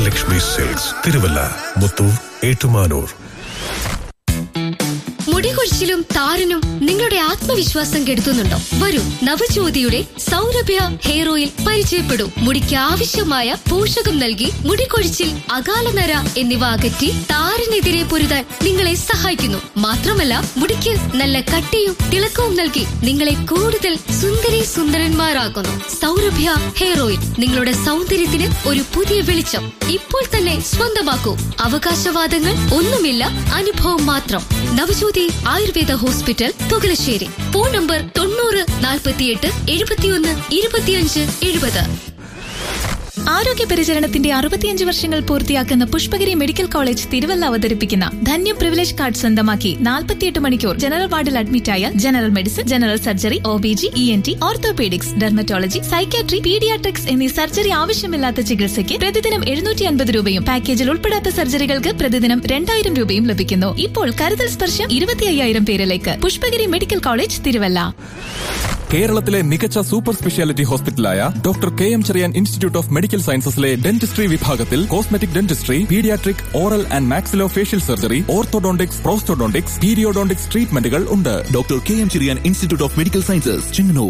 Bhagyalakshmi silks Thiruvalla Muthoor Ettumanoor മുടികൊഴിച്ചിലും താരനും നിങ്ങളുടെ ആത്മവിശ്വാസം കെടുത്തുന്നുണ്ടോ വരൂ നവജ്യോതിയുടെ സൗരഭ്യ ഹെയർ ഓയിൽ പരിചയപ്പെടൂ മുടിക്ക് ആവശ്യമായ പോഷകം നൽകി മുടികൊഴിച്ചിൽ അകാലനര എന്നിവ അകറ്റി താരനെതിരെ പൊരുതാൻ നിങ്ങളെ സഹായിക്കുന്നു മാത്രമല്ല മുടിക്ക് നല്ല കട്ടിയും തിളക്കവും നൽകി നിങ്ങളെ കൂടുതൽ സുന്ദരി സുന്ദരന്മാരാക്കുന്നു സൗരഭ്യ ഹെയർ ഓയിൽ നിങ്ങളുടെ സൗന്ദര്യത്തിന് ഒരു പുതിയ വെളിച്ചം ഇപ്പോൾ തന്നെ സ്വന്തമാക്കൂ അവകാശവാദങ്ങൾ ഒന്നുമില്ല അനുഭവം മാത്രം Navajyothi Ayurveda hospital Thukalassery phone number തൊണ്ണൂറ് നാൽപ്പത്തിയെട്ട് എഴുപത്തിയൊന്ന് ഇരുപത്തിയഞ്ച് എഴുപത് ആരോഗ്യ പരിചരണത്തിന്റെ അറുപത്തിയഞ്ച് വർഷങ്ങൾ പൂർത്തിയാക്കുന്ന പുഷ്പഗിരി മെഡിക്കൽ കോളേജ് തിരുവല്ല അവതരിപ്പിക്കുന്ന ധന്യ പ്രിവിലേജ് കാർഡ് സ്വന്തമാക്കി നാൽപ്പത്തിയെട്ട് മണിക്കൂർ ജനറൽ വാർഡിൽ അഡ്മിറ്റായ general medicine general surgery O B G E N T orthopaedics dermatology psychiatry paediatrics എന്നീ സർജറി ആവശ്യമില്ലാത്ത ചികിത്സയ്ക്ക് പ്രതിദിനം എഴുന്നൂറ്റി അൻപത് രൂപയും പാക്കേജിൽ ഉൾപ്പെടാത്ത സർജറികൾക്ക് പ്രതിദിനം രണ്ടായിരം രൂപയും ലഭിക്കുന്നു ഇപ്പോൾ കരുതൽ സ്പർശം ഇരുപത്തി അയ്യായിരം പേരിലേക്ക് പുഷ്പഗിരി മെഡിക്കൽ കോളേജ് തിരുവല്ല കേരളത്തിലെ മികച്ച സൂപ്പർ സ്പെഷ്യാലിറ്റി ഹോസ്പിറ്റലായ doctor K M Cherian institute of medical സയൻസസിലെ ഡെന്റിസ്ട്രി വിഭാഗത്തിൽ cosmetic dentistry paediatric oral and maxillo facial surgery orthodontics prosthodontics periodontics ട്രീറ്റ്മെന്റുകൾ ഉണ്ട് doctor K M Cherian institute of medical sciences Chengannur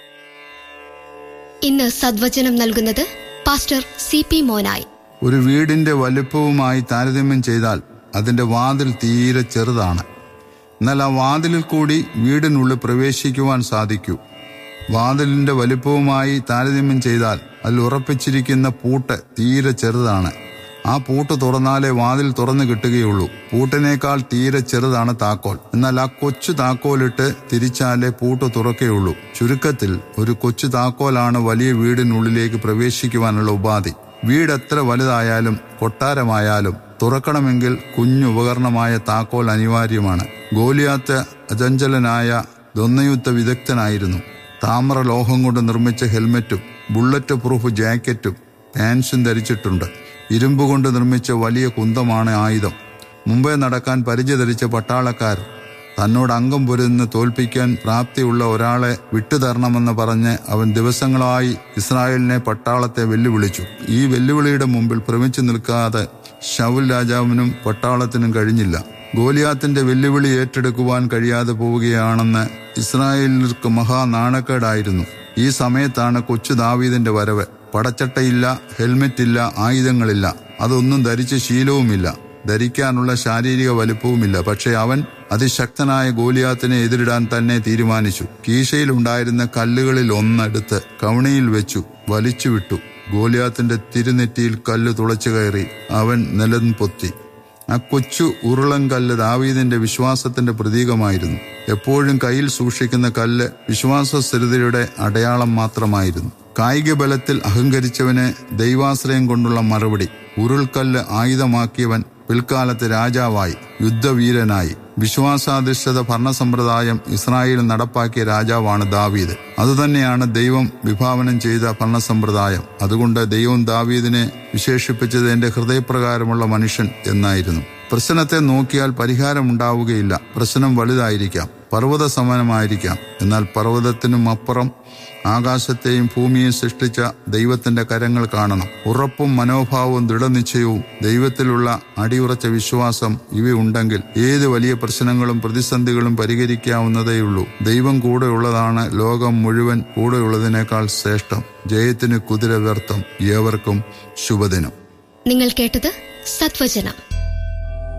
ഇന്ന് സദ്വചനം നൽകുന്നത് പാസ്റ്റർ സി പി മോനായി ഒരു വീടിന്റെ വലുപ്പവുമായി താരതമ്യം ചെയ്താൽ അതിന്റെ വാതിൽ തീരെ ചെറുതാണ് എന്നാൽ ആ വാതിലിൽ കൂടി വീടിനുള്ളിൽ പ്രവേശിക്കുവാൻ സാധിക്കൂ വാതിലിന്റെ വലിപ്പവുമായി താരതമ്യം ചെയ്താൽ അതിൽ ഉറപ്പിച്ചിരിക്കുന്ന പൂട്ട് തീരെ ചെറുതാണ് ആ പൂട്ട് തുറന്നാലേ വാതിൽ തുറന്നു കിട്ടുകയുള്ളൂ പൂട്ടിനേക്കാൾ തീരെ ചെറുതാണ് താക്കോൽ എന്നാൽ ആ കൊച്ചു താക്കോലിട്ട് തിരിച്ചാലേ പൂട്ട് തുറക്കുകയുള്ളൂ ചുരുക്കത്തിൽ ഒരു കൊച്ചു താക്കോലാണ് വലിയ വീടിനുള്ളിലേക്ക് പ്രവേശിക്കുവാനുള്ള ഉപാധി വീട് എത്ര വലുതായാലും കൊട്ടാരമായാലും തുറക്കണമെങ്കിൽ കുഞ്ഞു ഉപകരണമായ താക്കോൽ അനിവാര്യമാണ് ഗോലിയാത്ത് അചഞ്ചലനായ ദ്വന്ദ്വയുദ്ധ വിദഗ്ധനായിരുന്നു താമ്ര ലോഹം കൊണ്ട് നിർമ്മിച്ച ഹെൽമറ്റും ബുള്ളറ്റ് പ്രൂഫ് ജാക്കറ്റും പാൻസും ധരിച്ചിട്ടുണ്ട് ഇരുമ്പ് കൊണ്ട് നിർമ്മിച്ച വലിയ കുന്തമാണ് ആയുധം മുമ്പേ നടക്കാൻ പരിചയധരിച്ച പട്ടാളക്കാർ തന്നോട് അംഗം പൊരുന്ന് തോൽപ്പിക്കാൻ പ്രാപ്തിയുള്ള ഒരാളെ വിട്ടുതരണമെന്ന് പറഞ്ഞ് അവൻ ദിവസങ്ങളായി ഇസ്രായേലിനെ പട്ടാളത്തെ വെല്ലുവിളിച്ചു ഈ വെല്ലുവിളിയുടെ മുമ്പിൽ ഭ്രമിച്ചു നിൽക്കാതെ ഷൗൽ രാജാവിനും പട്ടാളത്തിനും കഴിഞ്ഞില്ല ഗോലിയാത്തിന്റെ വെല്ലുവിളി ഏറ്റെടുക്കുവാൻ കഴിയാതെ പോവുകയാണെന്ന് ഇസ്രായേലിർക്ക് മഹാനാണക്കേടായിരുന്നു ഈ സമയത്താണ് കൊച്ചു ദാവീദിന്റെ വരവ് പടച്ചട്ടയില്ല ഹെൽമെറ്റ് ഇല്ല ആയുധങ്ങളില്ല അതൊന്നും ധരിച്ച ശീലവുമില്ല ധരിക്കാനുള്ള ശാരീരിക വലുപ്പവുമില്ല പക്ഷെ അവൻ അതിശക്തനായ ഗോലിയാത്തിനെ എതിരിടാൻ തന്നെ തീരുമാനിച്ചു കീശയിലുണ്ടായിരുന്ന കല്ലുകളിൽ ഒന്നെടുത്ത് കവണിയിൽ വെച്ചു വലിച്ചുവിട്ടു ഗോലിയാത്തിന്റെ തിരുനെറ്റിയിൽ കല്ല് തുളച്ചു കയറി അവൻ നിലം പൊത്തി ആ കൊച്ചു ഉരുളൻകല്ല് ദാവീദിന്റെ വിശ്വാസത്തിന്റെ പ്രതീകമായിരുന്നു എപ്പോഴും കയ്യിൽ സൂക്ഷിക്കുന്ന കല്ല് വിശ്വാസസ്ഥിരതയുടെ അടയാളം മാത്രമായിരുന്നു കായിക ബലത്തിൽ അഹങ്കരിച്ചവന് ദൈവാശ്രയം കൊണ്ടുള്ള മറുപടി ഉരുൾക്കല്ല് ആയുധമാക്കിയവൻ പിൽക്കാലത്ത് രാജാവായി യുദ്ധവീരനായി വിശ്വാസാധിഷ്ഠിത ഭരണസമ്പ്രദായം ഇസ്രായേൽ നടപ്പാക്കിയ രാജാവാണ് ദാവീദ് അതുതന്നെയാണ് ദൈവം വിഭാവനം ചെയ്ത ഭരണസമ്പ്രദായം അതുകൊണ്ട് ദൈവം ദാവീദിനെ വിശേഷിപ്പിച്ചത് എന്റെ ഹൃദയപ്രകാരമുള്ള മനുഷ്യൻ എന്നായിരുന്നു പ്രശ്നത്തെ നോക്കിയാൽ പരിഹാരം ഉണ്ടാവുകയില്ല പ്രശ്നം വലുതായിരിക്കാം പർവ്വത സമാനമായിരിക്കാം എന്നാൽ പർവ്വതത്തിനും അപ്പുറം ആകാശത്തെയും ഭൂമിയെയും സൃഷ്ടിച്ച ദൈവത്തിന്റെ കരങ്ങൾ കാണണം ഉറപ്പും മനോഭാവവും ദൃഢനിശ്ചയവും ദൈവത്തിലുള്ള അടിയുറച്ച വിശ്വാസം ഇവയുണ്ടെങ്കിൽ ഏത് വലിയ പ്രശ്നങ്ങളും പ്രതിസന്ധികളും പരിഹരിക്കാവുന്നതേയുള്ളൂ ദൈവം കൂടെയുള്ളതാണ് ലോകം മുഴുവൻ കൂടെയുള്ളതിനേക്കാൾ ശ്രേഷ്ഠം ജയത്തിന് കുതിര വ്യർത്ഥം ഏവർക്കും ശുഭദിനം നിങ്ങൾ കേട്ടത് സത്വചനം